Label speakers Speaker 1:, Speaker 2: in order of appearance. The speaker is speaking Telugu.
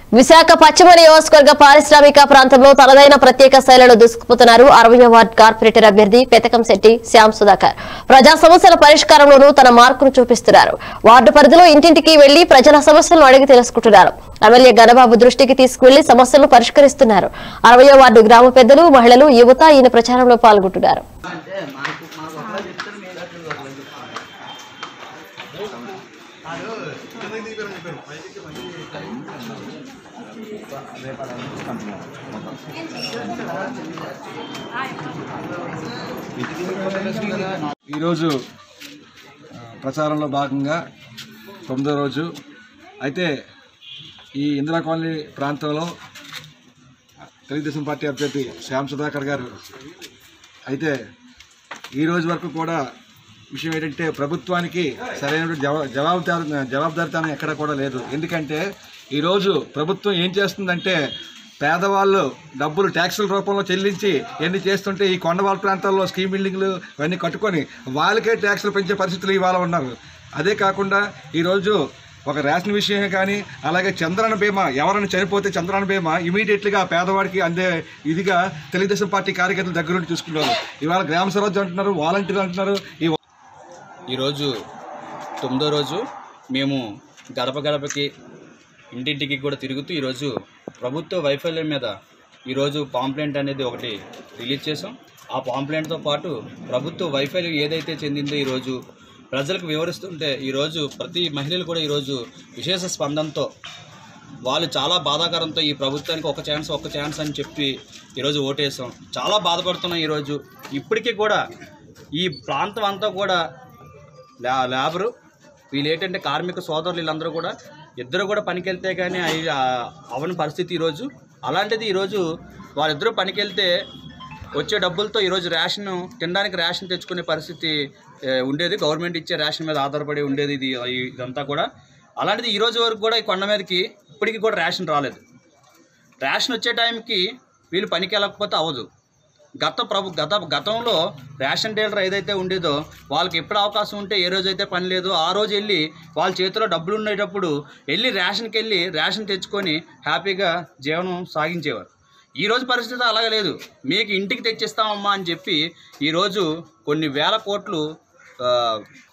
Speaker 1: విశాఖ పశ్చిమ నియోజకవర్గ పారిశ్రామిక ప్రాంతంలో తనదైన ప్రత్యేక శైలిలో దూసుకుపోతున్నారు అరవై వార్డ్ కార్పొరేటర్ అభ్యర్థి పెతకం శెట్టి శ్యామ్ సుధాకర్ ప్రజా సమస్యల పరిష్కారంలోనూ తన మార్కును చూపిస్తున్నారు వార్డు పరిధిలో ఇంటింటికి వెళ్లి ప్రజల సమస్యలను అడిగి తెలుసుకుంటున్నారు ఎమ్మెల్యే గణబాబు దృష్టికి తీసుకువెళ్లి సమస్యలను పరిష్కరిస్తున్నారు అరవై వార్డు గ్రామ పెద్దలు మహిళలు యువత ఈయన ప్రచారంలో పాల్గొంటున్నారు
Speaker 2: అంటే మాకు మాకు ఒకలా చెప్తారు మీరు అట్లా ఒకలా చెప్తారు
Speaker 3: ఈరోజు ఆ, ప్రచారంలో భాగంగా తొమ్మిదో రోజు అయితే ఈ ఇందిరా కాలనీ ప్రాంతంలో తెలుగుదేశం పార్టీ అభ్యర్థి శ్యామ్ సుధాకర్ గారు అయితే ఈ రోజు వరకు కూడా విషయం ఏంటంటే ప్రభుత్వానికి సరైన జవా జవాబుదారి జవాబుదారితనం ఎక్కడ కూడా లేదు ఎందుకంటే ఈరోజు ప్రభుత్వం ఏం చేస్తుందంటే పేదవాళ్ళు డబ్బులు ట్యాక్సుల రూపంలో చెల్లించి ఎన్ని చేస్తుంటే ఈ కొండవాళ్ళ ప్రాంతాల్లో స్కీమ్ బిల్డింగ్లు ఇవన్నీ కట్టుకొని వాళ్ళకే ట్యాక్సులు పెంచే పరిస్థితులు ఇవాళ ఉన్నారు అదే కాకుండా ఈరోజు ఒక రేషన్ విషయమే కానీ అలాగే చంద్రన బీమా ఎవరైనా చనిపోతే చంద్రన బీమా ఇమీడియట్గా పేదవాడికి అందే ఇదిగా తెలుగుదేశం పార్టీ కార్యకర్తల దగ్గర నుండి చూసుకున్నారు ఇవాళ గ్రామ స్వరాజ్యం అంటున్నారు వాలంటీర్లు అంటున్నారు ఈ
Speaker 4: ఈరోజు తొమ్మిదో రోజు మేము గడప గడపకి ఇంటింటికి కూడా తిరుగుతూ ఈరోజు ప్రభుత్వ వైఫల్యం మీద ఈరోజు పాంప్లెంట్ అనేది ఒకటి రిలీజ్ చేసాం ఆ పాంప్లెంట్తో పాటు ప్రభుత్వ వైఫల్యం ఏదైతే చెందిందో ఈరోజు ప్రజలకు వివరిస్తుంటే ఈరోజు ప్రతి మహిళలు కూడా ఈరోజు విశేష స్పందనతో వాళ్ళు చాలా బాధాకరంతో ఈ ప్రభుత్వానికి ఒక ఛాన్స్ ఒక ఛాన్స్ అని చెప్పి ఈరోజు ఓటేసాం చాలా బాధపడుతున్నాం ఈరోజు ఇప్పటికీ కూడా ఈ ప్రాంతం అంతా కూడా లా లేబరు వీళ్ళు ఏంటంటే కార్మిక సోదరులు వీళ్ళందరూ కూడా ఇద్దరు కూడా పనికి వెళ్తే కానీ అయి- ఆ, అవని పరిస్థితి ఈరోజు అలాంటిది ఈరోజు వాళ్ళిద్దరూ పనికి వెళ్తే వచ్చే డబ్బులతో ఈరోజు రేషన్ తినడానికి రేషన్ తెచ్చుకునే పరిస్థితి ఏ, ఉండేది గవర్నమెంట్ ఇచ్చే రేషన్ మీద ఆధారపడి ఉండేది ఇది ఇదంతా కూడా అలాంటిది ఈ రోజు వరకు కూడా ఈ కొండ మీదకి ఇప్పటికీ కూడా రేషన్ రాలేదు రేషన్ వచ్చే టైంకి వీళ్ళు పనికి వెళ్ళకపోతే అవ్వదు గత ప్రభు గత గతంలో రేషన్ డీలర్ ఏదైతే ఉండేదో వాళ్ళకి ఎప్పుడు అవకాశం ఉంటే ఏ రోజు అయితే పని లేదు ఆ రోజు వెళ్ళి వాళ్ళ చేతిలో డబ్బులు ఉండేటప్పుడు వెళ్ళి రేషన్కి వెళ్ళి రేషన్ తెచ్చుకొని హ్యాపీగా జీవనం సాగించేవారు ఈ రోజు పరిస్థితి అలాగే లేదు మీకు ఇంటికి తెచ్చిస్తామమ్మా అని చెప్పి ఈరోజు కొన్ని వేల కోట్లు ఆ,